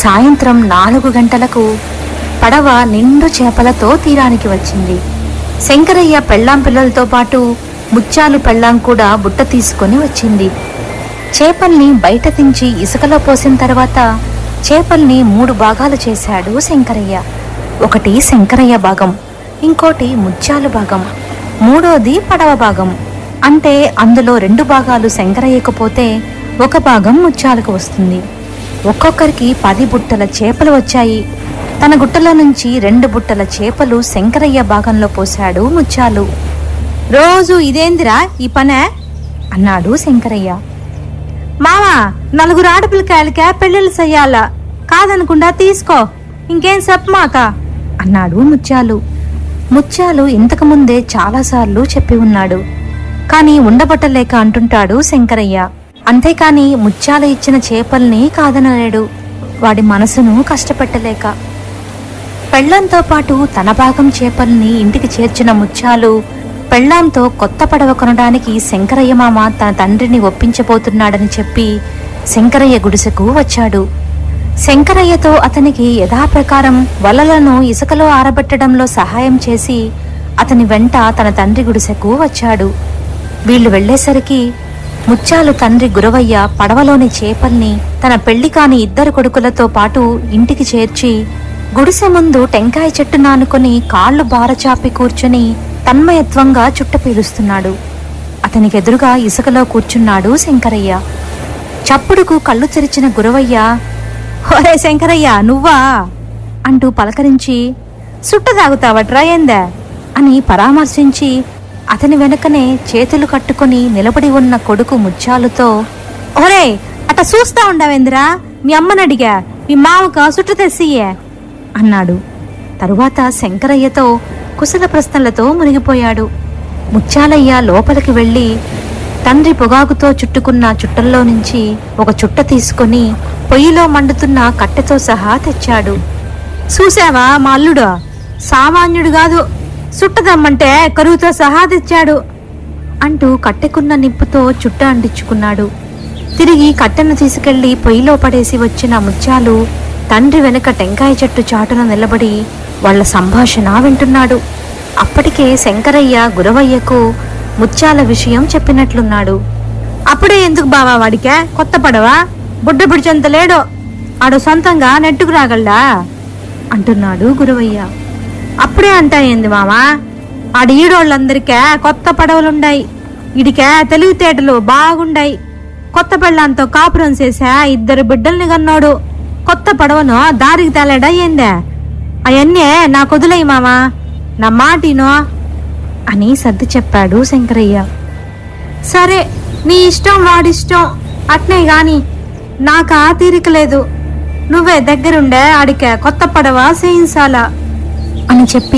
సాయంత్రం నాలుగు గంటలకు పడవ నిండు చేపలతో తీరానికి వచ్చింది శంకరయ్య పెళ్ళాం పిల్లలతో పాటు ముత్యాలు పెళ్ళాం కూడా బుట్ట తీసుకొని వచ్చింది చేపల్ని బయట దించి ఇసుకలో పోసిన తర్వాత చేపల్ని మూడు భాగాలు చేశాడు శంకరయ్య ఒకటి శంకరయ్య భాగం ఇంకోటి ముత్యాలు భాగం మూడోది పడవ భాగం అంటే అందులో రెండు భాగాలు శంకరయ్యకు పోతే ఒక భాగం ముత్యాలకు వస్తుంది ఒక్కొక్కరికి పది బుట్టల చేపలు వచ్చాయి తన గుట్టలో నుంచి రెండు బుట్టల చేపలు శంకరయ్య భాగంలో పోశాడు ముత్యాలు రోజు ఇదేందిరా ఈ పనే అన్నాడు శంకరయ్య మామా నలుగురు ఆడపిల్లకాయలకే పెళ్ళిళ్ళు చెయ్యాలా కాదనకుండా తీసుకో ఇంకేం చెప్పమాక అన్నాడు ముత్యాలు ముత్యాలు ఇంతకు ముందే చాలాసార్లు చెప్పి ఉన్నాడు కాని ఉండబట్టలేక అంటుంటాడు శంకరయ్య అంతేకాని ముత్యాలు ఇచ్చిన చేపల్ని కాదనలేడు వాడి మనసును కష్టపెట్టలేక పెళ్ళంతో పాటు తన భాగం చేపల్ని ఇంటికి చేర్చిన ముత్యాలు పెళ్ళాంతో కొత్త పడవ కొనడానికి శంకరయ్య మామ తన తండ్రిని ఒప్పించబోతున్నాడని చెప్పి శంకరయ్య గుడిసెకు వచ్చాడు శంకరయ్యతో అతనికి యథాప్రకారం వలలను ఇసుకలో ఆరబెట్టడంలో సహాయం చేసి అతని వెంట తన తండ్రి గుడిసెకు వచ్చాడు వీళ్ళు వెళ్ళేసరికి ముత్యాలు తండ్రి గురవయ్య పడవలోని చేపల్ని తన పెళ్లి కాని ఇద్దరు కొడుకులతో పాటు ఇంటికి చేర్చి గుడిసె ముందు టెంకాయ చెట్టు నానుకొని కాళ్ళు బారచాపి కూర్చుని తన్మయత్వంగా చుట్ట పీలుస్తున్నాడు అతనికి ఎదురుగా ఇసుకలో కూర్చున్నాడు శంకరయ్య చప్పుడుకు కళ్ళు తెరిచిన గురవయ్య ఒరే శంకరయ్య నువ్వా అంటూ పలకరించి సుట్ట తాగుతావట్రా ఏందా అని పరామర్శించి అతని వెనకనే చేతులు కట్టుకొని నిలబడి ఉన్న కొడుకు ముత్యాలుతో ఒరే అట చూస్తా ఉండవేందిరా మీ అమ్మనడిగా మీ మావక సుట్ట తెస్సియే అన్నాడు తరువాత శంకరయ్యతో కుశల ప్రశ్నలతో మునిగిపోయాడు ముత్యాలయ్య లోపలికి వెళ్ళి తండ్రి పొగాకుతో చుట్టుకున్న చుట్టల్లో నుంచి ఒక చుట్ట తీసుకొని పొయ్యిలో మండుతున్న కట్టెతో సహా తెచ్చాడు చూసావా మా అల్లుడు సామాన్యుడు కాదు సుట్టదమ్మంటే కరువుతో సహా తెచ్చాడు అంటూ కట్టెకున్న నిప్పుతో చుట్ట అంటించుకున్నాడు తిరిగి కట్టెను తీసుకెళ్లి పొయ్యిలో పడేసి వచ్చిన ముత్యాలు తండ్రి వెనుక టెంకాయ చెట్టు చాటున నిలబడి వాళ్ళ సంభాషణ వింటున్నాడు అప్పటికే శంకరయ్య గురవయ్యకు ముత్యాల విషయం చెప్పినట్లున్నాడు అప్పుడే ఎందుకు బావా వాడికే కొత్త పడవా బుడ్డ బిడిచంత లేడో ఆడు సొంతంగా నెట్టుకు రాగలడా అంటున్నాడు గురవయ్య అప్పుడే అంటా ఏంది మామా ఆడ ఈడోళ్ళందరికే కొత్త పడవలుండాయి ఇడికే తెలివితేటలు బాగుండాయి కొత్త పెళ్ళంతో కాపురం చేసా ఇద్దరు బిడ్డల్ని కన్నాడు కొత్త పడవను దారికి తేలేడా ఏందే అవన్నీ నాకు వదిలేయి మామా నా మాటినో అని సర్ది చెప్పాడు శంకరయ్య సరే నీ ఇష్టం వాడిష్టం అట్నే గాని నాకు ఆ తీరిక లేదు నువ్వే దగ్గరుండే ఆడికే కొత్త పడవ చేయించాలా అని చెప్పి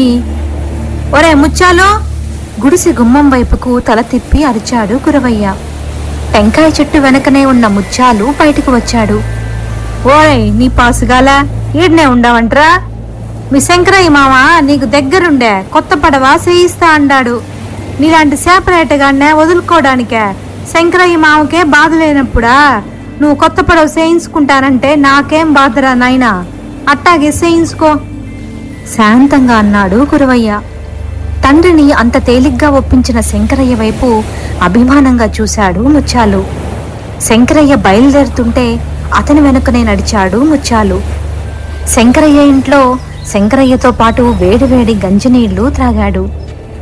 ఒరే ముచ్చాలో గుడిసె గుమ్మం వైపుకు తల తిప్పి అరిచాడు గురవయ్య టెంకాయ చెట్టు వెనకనే ఉన్న ముత్యాలు బయటకు వచ్చాడు ఓయ్ నీ పాసుగాల ఈడనే ఉండవంట్రా మీ శంకరయ్య మామ నీకు దగ్గరుండే కొత్త పడవ చేయిస్తా అన్నాడు నీలాంటి సేపరేటగానే వదులుకోవడానికే శంకరయ్య మామకే బాధ లేనప్పుడా నువ్వు కొత్త పడవ చేయించుకుంటానంటే నాకేం బాధరా నాయనా అట్టాగే చేయించుకో శాంతంగా అన్నాడు గురవయ్య తండ్రిని అంత తేలిగ్గా ఒప్పించిన శంకరయ్య వైపు అభిమానంగా చూశాడు ముత్యాలు శంకరయ్య బయలుదేరుతుంటే అతని వెనుకనే నడిచాడు ముత్యాలు శంకరయ్య ఇంట్లో శంకరయ్యతో పాటు వేడివేడి గంజినీళ్లు త్రాగాడు